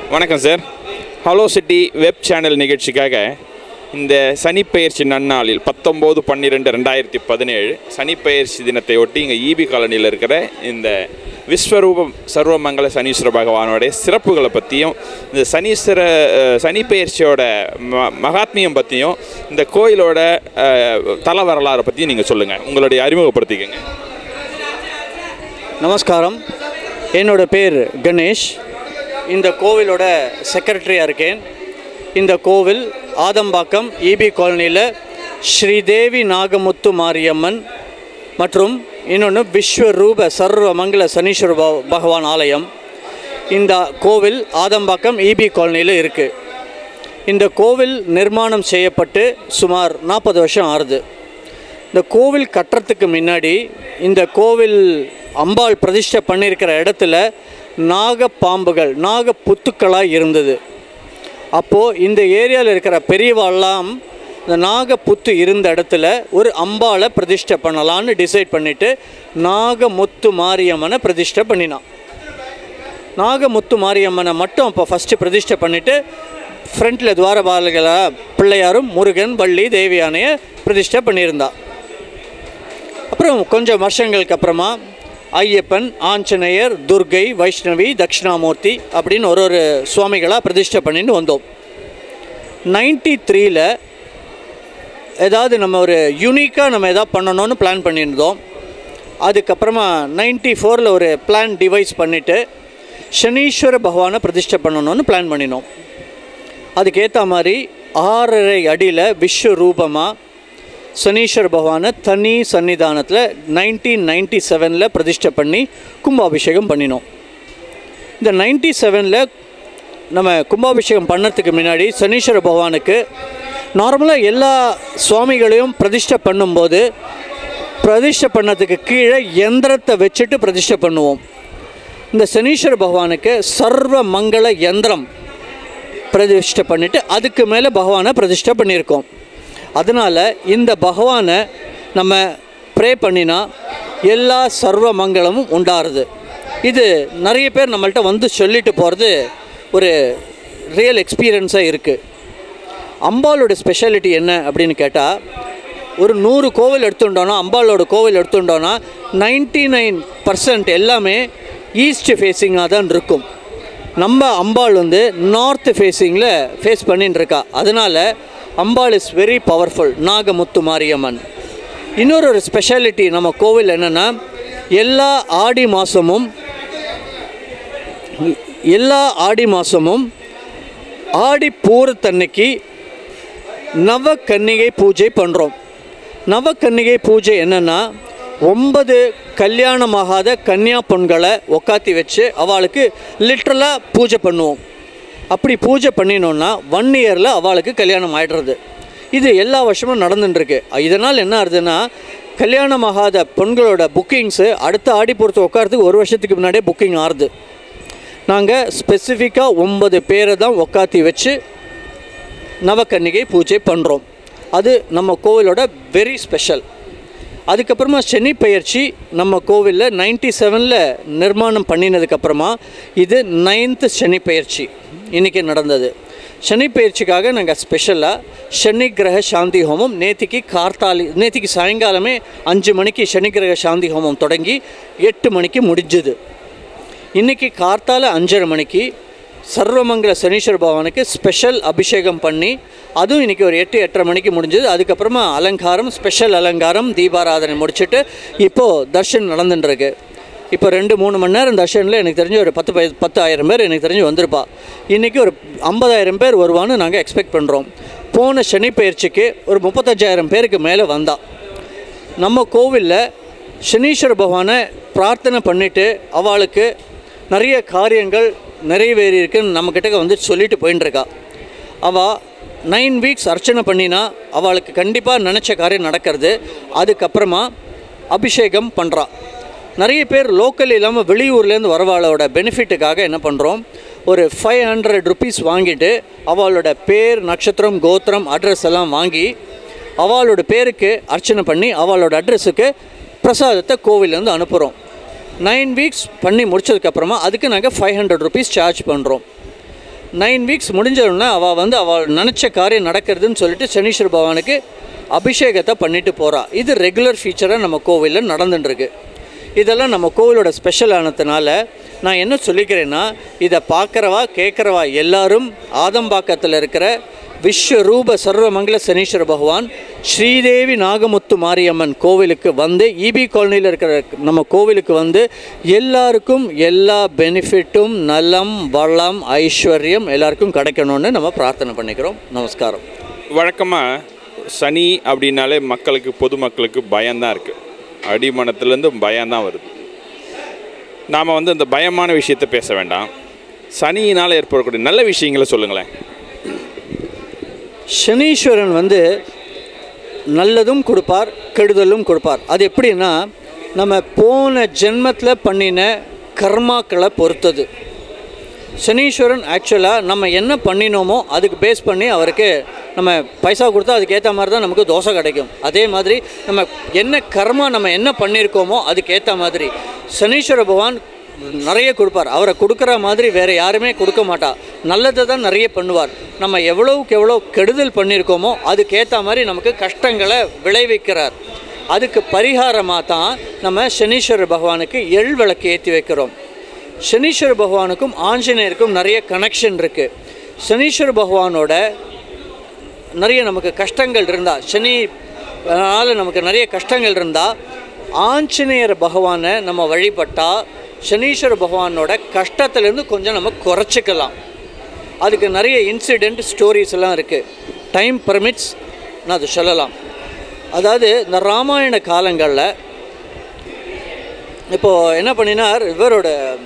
வணக்கம் sir hello city web channel நிகழ்ச்சிக்காக இந்த சனிப்பெயர்ச்சி நன்னாளில் பத்தொம்போது பன்னிரெண்டு ரெண்டாயிரத்தி பதினேழு சனிப்பெயர்ச்சி தினத்தை ஒட்டி இங்கே ஈபி காலனியில் இருக்கிற இந்த விஸ்வரூபம் சர்வமங்கல சனீஸ்வர பகவானுடைய சிறப்புகளை பற்றியும் இந்த சனீஸ்வர அஹ், சனிப்பெயர்ச்சியோட ம மகாத்மியம் பற்றியும் இந்த கோயிலோட அஹ், தல வரலாறை பற்றியும் நீங்கள் சொல்லுங்கள் உங்களுடைய அறிமுகப்படுத்திக்கங்க நமஸ்காரம் என்னோட பேர் கணேஷ் இந்த கோவிலோட செக்ரட்டரியாக இருக்கேன் இந்த கோவில் ஆதம்பாக்கம் இபி காலனியில் ஸ்ரீதேவி நாகமுத்து மாரியம்மன் மற்றும் இன்னொன்று விஸ்வரூப சர்வ மங்கள சனீஸ்வர பக- பகவான் ஆலயம் இந்த கோவில் ஆதம்பாக்கம் இபி காலனியில் இருக்குது இந்த கோவில் நிர்மாணம் செய்யப்பட்டு சுமார் நாற்பது வருஷம் ஆறுது இந்த கோவில் கட்டுறதுக்கு முன்னாடி இந்த கோவில் அம்பாள் பிரதிஷ்டை பண்ணியிருக்கிற இடத்துல நாகப்பாம்புகள் நாக புத்துக்களாக இருந்தது அப்போது இந்த ஏரியாவில் இருக்கிற பெரியவாள்லாம் இந்த நாகப்புத்து இருந்த இடத்துல ஒரு அம்பாளை பிரதிஷ்டை பண்ணலான்னு டிசைட் பண்ணிவிட்டு நாகமுத்து மாரியம்மனை பிரதிஷ்டை பண்ணினான் நாகமுத்து மாரியம்மனை மட்டும் அப்போ ஃபஸ்ட்டு பிரதிஷ்டை பண்ணிவிட்டு ஃப்ரண்ட்டில் துவாரபாலகளாக பிள்ளையாரும் முருகன் வள்ளி தேவியானையை பிரதிஷ்டை பண்ணியிருந்தா அப்புறம் கொஞ்சம் வருஷங்களுக்கு அப்புறமா ஐயப்பன் ஆஞ்சநேயர் துர்கை வைஷ்ணவி தட்சிணாமூர்த்தி அப்படின்னு ஒரு ஒரு சுவாமிகளாக பிரதிஷ்டை பண்ணிட்டு வந்தோம் நைன்டி த்ரீல ஏதாவது நம்ம ஒரு யூனிக்காக நம்ம எதாவது பண்ணணும்னு பிளான் பண்ணியிருந்தோம் அதுக்கப்புறமா நைன்டி ஃபோரில் ஒரு பிளான் டிவைஸ் பண்ணிவிட்டு சனீஸ்வர பகவானை பிரதிஷ்டை பண்ணணும்னு பிளான் பண்ணினோம் அதுக்கேற்ற மாதிரி ஆறரை அடியில் விஸ்வரூபமாக சனீஸ்வர பகவானை தனி சன்னிதானத்தில் நைன்டீன் நைன்டி செவனில் பிரதிஷ்டை பண்ணி கும்பாபிஷேகம் பண்ணினோம் இந்த நைன்டி செவனில் நம்ம கும்பாபிஷேகம் பண்ணறதுக்கு முன்னாடி சனீஸ்வர பகவானுக்கு நார்மலாக எல்லா சுவாமிகளையும் பிரதிஷ்டை பண்ணும்போது பிரதிஷ்டை பண்ணதுக்கு கீழே யந்திரத்தை வச்சுட்டு பிரதிஷ்டை பண்ணுவோம் இந்த சனீஸ்வர பகவானுக்கு சர்வ மங்கள யந்திரம் பிரதிஷ்டை பண்ணிவிட்டு அதுக்கு மேலே பகவானை பிரதிஷ்டை பண்ணியிருக்கோம் அதனால் இந்த பகவானை நம்ம ப்ரே பண்ணினா எல்லா சர்வ மங்களமும் உண்டாருது இது நிறைய பேர் நம்மள்ட்ட வந்து சொல்லிட்டு போகிறது ஒரு ரியல் எக்ஸ்பீரியன்ஸாக இருக்குது அம்பாளோட ஸ்பெஷாலிட்டி என்ன அப்படின்னு கேட்டால் ஒரு நூறு கோவில் எடுத்துட்டோன்னா அம்பாளோட கோவில் எடுத்துட்டோன்னா நைன்டி நைன் பர்சன்ட் எல்லாமே ஈஸ்ட் ஃபேஸிங்காக தான் இருக்கும் நம்ம அம்பாள் வந்து நார்த் ஃபேஸிங்கில் ஃபேஸ் பண்ணிட்டு இருக்கா அதனால் அம்பாள் is very powerful Nagamuthu Mariamman இன்னொரு ஒரு ஸ்பெஷாலிட்டி நம்ம கோவில் என்னென்னா எல்லா ஆடி மாதமும் எல்லா ஆடி மாதமும் ஆடி பூரத்தன்னைக்கு நவ கன்னிகை பூஜை பண்ணுறோம் நவ கன்னிகை பூஜை என்னென்னா ஒன்பது கல்யாணமாகாத கன்னியா பொண்களை உக்காத்தி வச்சு அவளுக்கு லிட்ரலாக பூஜை பண்ணுவோம் அப்படி பூஜை பண்ணினோன்னா ஒன் இயரில் அவளுக்கு கல்யாணம் ஆயிடுறது இது எல்லா வருஷமும் நடந்துட்டுருக்கு இதனால் என்ன ஆகுதுன்னா கல்யாணமாகாத பெண்களோட புக்கிங்ஸு அடுத்த ஆடி பொறுத்து உட்காரத்துக்கு ஒரு வருஷத்துக்கு முன்னாடியே புக்கிங் ஆறுது நாங்கள் ஸ்பெசிஃபிக்காக ஒன்பது பேரை தான் உக்காத்தி வச்சு நவக்கன்னிகை பூஜை பண்ணுறோம் அது நம்ம கோவிலோட வெரி ஸ்பெஷல் அதுக்கப்புறமா சனி பெயர்ச்சி நம்ம கோவிலில் நைன்டி செவனில் நிர்மாணம் பண்ணினதுக்கப்புறமா இது நைன்த்து சனி பெயர்ச்சி இன்றைக்கி நடந்தது சனி பெயர்ச்சிக்காக நாங்கள் ஸ்பெஷலாக சனி கிரக சாந்தி ஹோமம் நேத்திக்கு கார்த்தாலி நேத்திக்கு சாயங்காலமே அஞ்சு மணிக்கு சனி கிரக சாந்தி ஹோமம் தொடங்கி எட்டு மணிக்கு முடிஞ்சுது இன்றைக்கி கார்த்தால அஞ்சரை மணிக்கு சர்வமங்கல சனீஸ்வர பகவானுக்கு ஸ்பெஷல் அபிஷேகம் பண்ணி அதுவும் இன்றைக்கி ஒரு எட்டு எட்டரை மணிக்கு முடிஞ்சது அதுக்கப்புறமா அலங்காரம் ஸ்பெஷல் அலங்காரம் தீபாராதனை முடிச்சுட்டு இப்போது தர்ஷன் நடந்துட்டுருக்கு இப்போ ரெண்டு மூணு மணி நேரம் தர்ஷனில் எனக்கு தெரிஞ்சு ஒரு பத்து பை பத்தாயிரம் பேர் எனக்கு தெரிஞ்சு வந்திருப்பா இன்றைக்கி ஒரு ஐம்பதாயிரம் பேர் வருவான்னு நாங்கள் எக்ஸ்பெக்ட் பண்ணுறோம் போன சனி பயிற்சிக்கு ஒரு முப்பத்தஞ்சாயிரம் பேருக்கு மேலே வந்தா நம்ம கோவிலில் சனீஸ்வர பகவானை பிரார்த்தனை பண்ணிவிட்டு அவளுக்கு நிறைய காரியங்கள் நிறைவேறி இருக்குன்னு நம்மக்கிட்ட வந்து சொல்லிட்டு போயின்னு இருக்கா அவள் நைன் வீக்ஸ் அர்ச்சனை பண்ணினா அவளுக்கு கண்டிப்பாக நினச்ச காரியம் நடக்கிறது அதுக்கப்புறமா அபிஷேகம் பண்ணுறா நிறைய பேர் லோக்கல் இல்லாமல் வெளியூர்லேருந்து வரவாளோட பெனிஃபிட்டுக்காக என்ன பண்ணுறோம் ஒரு ஃபைவ் ஹண்ட்ரட் ருபீஸ் வாங்கிட்டு அவளோட பேர் நட்சத்திரம் கோத்திரம் அட்ரஸ் எல்லாம் வாங்கி அவளோட பேருக்கு அர்ச்சனை பண்ணி அவளோட அட்ரஸுக்கு பிரசாதத்தை கோவிலேருந்து அனுப்புகிறோம் நைன் வீக்ஸ் பண்ணி முடிச்சதுக்கப்புறமா அதுக்கு நாங்கள் ஃபைவ் ஹண்ட்ரட் ருபீஸ் சார்ஜ் பண்ணுறோம் நைன் வீக்ஸ் முடிஞ்சோடனே அவள் வந்து அவள் நினச்ச காரியம் நடக்கிறதுன்னு சொல்லிட்டு சனீஸ்வர பகவானுக்கு அபிஷேகத்தை பண்ணிட்டு போகிறா இது ரெகுலர் ஃபீச்சராக நம்ம கோவிலில் நடந்துட்டுருக்கு இதெல்லாம் நம்ம கோவிலோட ஸ்பெஷல் ஆனதுனால நான் என்ன சொல்லிக்கிறேன்னா இதை பார்க்குறவா கேட்குறவா எல்லாரும் ஆதம்பாக்கத்தில் இருக்கிற விஸ்வரூப சர்வமங்கல சனீஸ்வர பகவான் ஸ்ரீதேவி நாகமுத்து மாரியம்மன் கோவிலுக்கு வந்து இபி காலனியில் இருக்கிற நம்ம கோவிலுக்கு வந்து எல்லாருக்கும் எல்லா பெனிஃபிட்டும் நலம் வளம் ஐஸ்வர்யம் எல்லாருக்கும் கிடைக்கணும்னு நம்ம பிரார்த்தனை பண்ணிக்கிறோம் நமஸ்காரம் வழக்கமாக சனி அப்படின்னாலே மக்களுக்கு பொதுமக்களுக்கு பயம்தான் இருக்குது அடிமனத்துலேருந்து பயம்தான் வருது நாம் வந்து இந்த பயமான விஷயத்தை பேச வேண்டாம் சனியினால் ஏற்படக்கூடிய நல்ல விஷயங்களை சொல்லுங்களேன் சனீஸ்வரன் வந்து நல்லதும் கொடுப்பார் கெடுதலும் கொடுப்பார் அது எப்படின்னா நம்ம போன ஜென்மத்தில் பண்ணின கர்மாக்களை பொறுத்தது சனீஸ்வரன் ஆக்சுவலாக நம்ம என்ன பண்ணினோமோ அதுக்கு பேஸ் பண்ணி அவருக்கு நம்ம பைசா கொடுத்தா அதுக்கு ஏற்ற மாதிரி தான் நமக்கு தோசை கிடைக்கும் அதே மாதிரி நம்ம என்ன கர்மா நம்ம என்ன பண்ணியிருக்கோமோ அதுக்கு ஏற்ற மாதிரி சனீஸ்வர பகவான் நிறைய கொடுப்பார் அவரை கொடுக்குற மாதிரி வேறு யாருமே கொடுக்க மாட்டா நல்லதை தான் நிறைய பண்ணுவார் நம்ம எவ்வளவுக்கு எவ்வளோ கெடுதல் பண்ணியிருக்கோமோ அதுக்கேற்ற மாதிரி நமக்கு கஷ்டங்களை விளைவிக்கிறார் அதுக்கு பரிகாரமாக தான் நம்ம சனீஸ்வர பகவானுக்கு எள் விளக்கு ஏற்றி வைக்கிறோம் சனீஸ்வர பகவானுக்கும் ஆஞ்சநேயருக்கும் நிறைய கனெக்ஷன் இருக்குது சனீஸ்வர பகவானோட நிறைய நமக்கு கஷ்டங்கள் இருந்தால் சனி அதனால் நமக்கு நிறைய கஷ்டங்கள் இருந்தால் ஆஞ்சநேயர் பகவானை நம்ம வழிபட்டால் சனீஸ்வர பகவானோட கஷ்டத்துலேருந்து கொஞ்சம் நம்ம குறைச்சிக்கலாம் அதுக்கு நிறைய இன்சிடெண்ட் ஸ்டோரிஸ் எல்லாம் இருக்குது டைம் பர்மிட்ஸ் நான் அதை சொல்லலாம் அதாவது இந்த ராமாயண காலங்களில் இப்போது என்ன பண்ணினார் இவரோட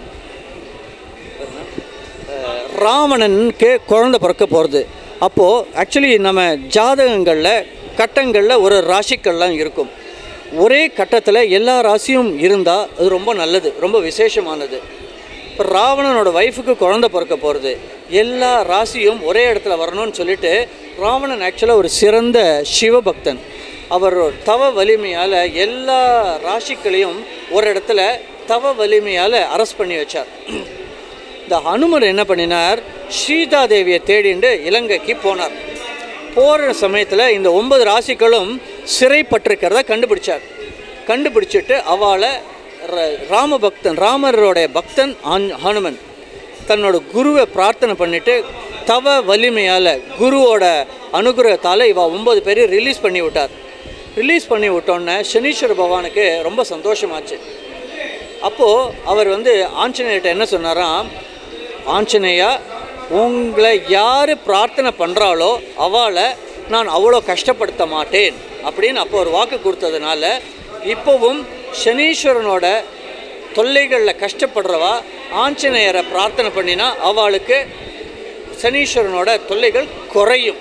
அஹ், ராவணனுக்கு குழந்தை பிறக்க போகிறது அப்போது ஆக்சுவலி நம்ம ஜாதகங்களில் கட்டங்களில் ஒரு ராசிக்கள்லாம் இருக்கும் ஒரே கட்டத்தில் எல்லா ராசியும் இருந்தால் அது ரொம்ப நல்லது ரொம்ப விசேஷமானது இப்போ ராவணனோட ஒய்ஃபுக்கு குழந்தை பிறக்க போகிறது எல்லா ராசியும் ஒரே இடத்துல வரணும்னு சொல்லிட்டு ராவணன் ஆக்சுவலாக ஒரு சிறந்த சிவபக்தன் அவர் தவ வலிமையால் எல்லா ராசிக்களையும் ஒரு இடத்துல தவ வலிமையால் அரெஸ்ட் பண்ணி வச்சார் இந்த ஹனுமர் என்ன பண்ணினார் சீதா தேவியை தேடிண்டு இலங்கைக்கு போனார் போகிற சமயத்தில் இந்த ஒன்பது ராசிகளும் சிறைப்பட்டிருக்கிறத கண்டுபிடிச்சார் கண்டுபிடிச்சிட்டு அவளை ர- ராமபக்தன் ராமரோடைய பக்தன் ஆஞ்- ஹனுமன் தன்னோட குருவை பிரார்த்தனை பண்ணிட்டு தவ வலிமையால் குருவோட அனுகிரகத்தால் இவ ஒன்பது பேரையும் ரிலீஸ் பண்ணி விட்டார் ரிலீஸ் பண்ணி விட்டோன்னே சனீஸ்வர பகவானுக்கு ரொம்ப சந்தோஷமாச்சு அப்போது அவர் வந்து ஆஞ்சநேயர்கிட்ட என்ன சொன்னாராம் ஆஞ்சநேயா உங்களை யார் பிரார்த்தனை பண்ணுறாளோ அவளை நான் அவ்வளோ கஷ்டப்படுத்த மாட்டேன் அப்படின்னு அப்போ ஒரு வாக்கு கொடுத்ததுனால இப்போவும் சனீஸ்வரனோட தொல்லைகளில் கஷ்டப்படுறவா ஆஞ்சநேயரை பிரார்த்தனை பண்ணினா அவளுக்கு சனீஸ்வரனோட தொல்லைகள் குறையும்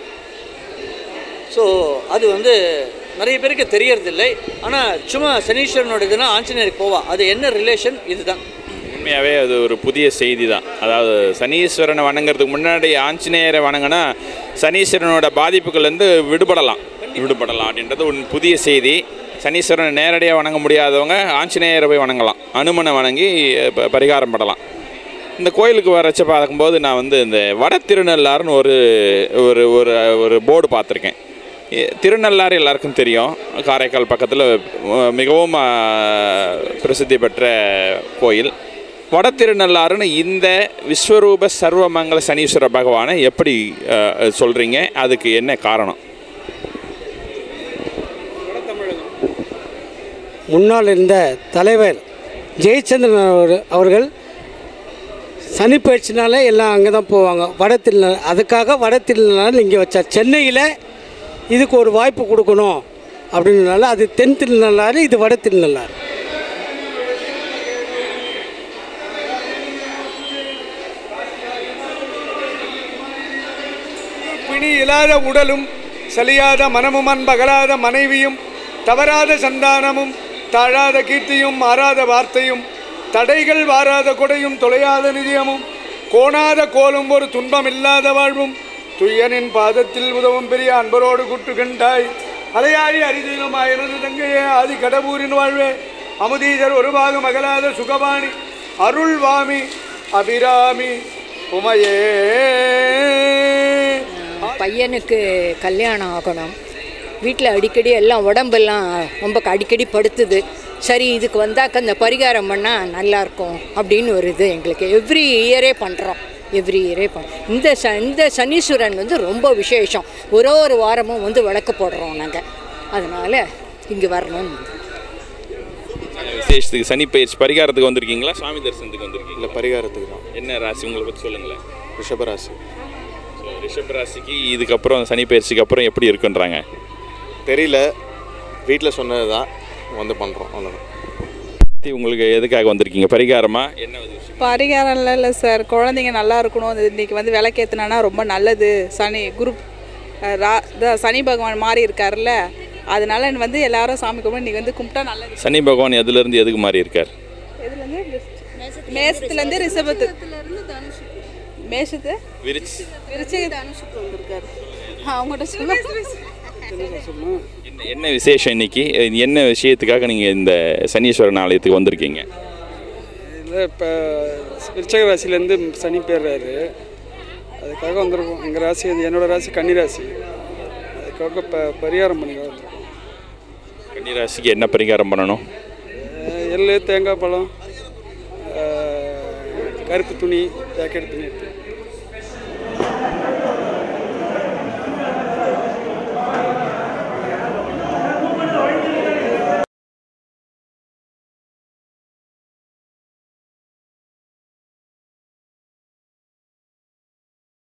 ஸோ அது வந்து நிறைய பேருக்கு தெரியறதில்லை ஆனால் சும்மா சனீஸ்வரனோட இதுனா ஆஞ்சநேயருக்கு போவா அது என்ன ரிலேஷன் இதுதான் உண்மையாகவே அது ஒரு புதிய செய்தி தான் அதாவது சனீஸ்வரனை வணங்குறதுக்கு முன்னாடி ஆஞ்சநேயரை வணங்கினா சனீஸ்வரனோட பாதிப்புகள்லேருந்து விடுபடலாம் விடுபடலாம் அப்படின்றது ஒரு புதிய செய்தி சனீஸ்வரனை நேரடியாக வணங்க முடியாதவங்க ஆஞ்சநேயரை போய் வணங்கலாம் அனுமனை வணங்கி ப- பரிகாரம் படலாம் இந்த கோயிலுக்கு வரச்ச பார்க்கும்போது நான் வந்து இந்த வட திருநள்ளாறுன்னு ஒரு ஒரு ஒரு ஒரு போர்டு பார்த்துருக்கேன் எ- திருநள்ளாறு எல்லாருக்கும் தெரியும் காரைக்கால் பக்கத்தில் மிகவும் ஆ, பிரசித்தி பெற்ற கோயில் வட திருநள்ளாறுன்னு இந்த விஸ்வரூப சர்வமங்கல சனீஸ்வர பகவானை எப்படி சொல்கிறீங்க அதுக்கு என்ன காரணம் முன்னால் இருந்த தலைவர் ஜெயச்சந்திரன் அவர் அவர்கள் சனி பயிற்சினால எல்லாம் அங்கே தான் போவாங்க வட திருநெல் அதுக்காக வட திருநெல்வேலி இங்கே வச்சார் சென்னையில் இதுக்கு ஒரு வாய்ப்பு கொடுக்கணும் அப்படின்றனால அது தென் திருநள்ளாறு இது வட திருநள்ளாறு பிணி இல்லாத உடலும் சலியாத மனமும் அன்பகலாத மனைவியும் தவறாத சந்தானமும் தாழாத கீர்த்தியும் மாறாத வார்த்தையும் தடைகள் வாராத கொடையும் தொலையாத நிதியமும் கோணாத கோலும் ஒரு துன்பம் இல்லாத வாழ்வும் துய்யனின் பாதத்தில் உதவும் பெரிய அன்பரோடு குட்டுகின்றாய் அலையாழி அரிதீனமாயிருந்து தங்கையே ஆதி கடவுரின் வாழ்வே அமுதீதர் ஒரு பாகம் அகலாத சுகபாணி அருள்வாமி அபிராமி உமையே பையனுக்கு கல்யாணம் ஆகணும் வீட்டில் அடிக்கடி எல்லாம் உடம்பெல்லாம் ரொம்ப அடிக்கடி படுத்துது சரி இதுக்கு வந்தாக்க இந்த பரிகாரம் பண்ணால் நல்லாயிருக்கும் அப்படின்னு ஒரு இது எங்களுக்கு எவ்ரி இயரே பண்ணுறோம் எவ்ரி இயரே பண் இந்த ச இந்த சனீஸ்வரன் வந்து ரொம்ப விசேஷம் ஒரு ஒரு வாரமும் வந்து விளக்கு போடுறோம் நாங்கள் அதனால் இங்கே வரணும்னு விசேஷத்துக்கு சனி பயிற்சி பரிகாரத்துக்கு வந்திருக்கீங்களா சுவாமி தரிசனத்துக்கு வந்திருக்கீங்களா இல்லை பரிகாரத்துக்கு தான் என்ன ராசி உங்களை பற்றி சொல்லுங்களேன் ரிஷபராசி ஸோ ரிஷப் ராசிக்கு இதுக்கப்புறம் சனி பயிற்சிக்கு அப்புறம் எப்படி இருக்குன்றாங்க தெரியல வீட்டில் சொன்னது தான் வந்து பண்ணுறோம் அவ்வளோதான் உங்களுக்கு எதுக்காக வந்திருக்கீங்க பரிகாரமா என்ன ஒரு விஷயம் பரிகாரம்லாம் இல்லை சார் குழந்தைங்க நல்லா இருக்கணும் இது இன்னைக்கு வந்து விளக்கேற்றினா ரொம்ப நல்லது சனி குரு அஹ், ரா இதான் சனி பகவான் மாறி இருக்காருல்ல அதனால வந்து எல்லாரும் சாமி கும்பிட்டு இன்னைக்கு வந்து கும்பிட்டா நல்லது சனி பகவான் எதுலேருந்து எதுக்கு மாறி இருக்கார் எதுலேருந்து மேசத்துலேருந்து ரிஷபத்து மேஷத்து விரிச்சு விருச்சிக தனுஷுக்கு வந்திருக்காரு அவங்ககிட்ட சொல்ல என்ன என்ன விசேஷம் இன்னைக்கு என்ன விஷயத்துக்காக நீங்கள் இந்த சனீஸ்வரன் ஆலயத்துக்கு வந்திருக்கீங்க இல்லை இப்போ விருச்சக ராசிலேருந்து சனி பேர்றாரு அதுக்காக வந்திருக்கோம் எங்கள் ராசி அது என்னோட ராசி கன்னி ராசி அதுக்காக இப்போ பரிகாரம் பண்ணிக்க வந்திருக்கோம் கன்னி ராசிக்கு என்ன பரிகாரம் பண்ணணும் அஹ் எள்ளு தேங்காய் பழம் அஹ் கருப்பு துணி ஜாக்கெட் துணி எடுத்து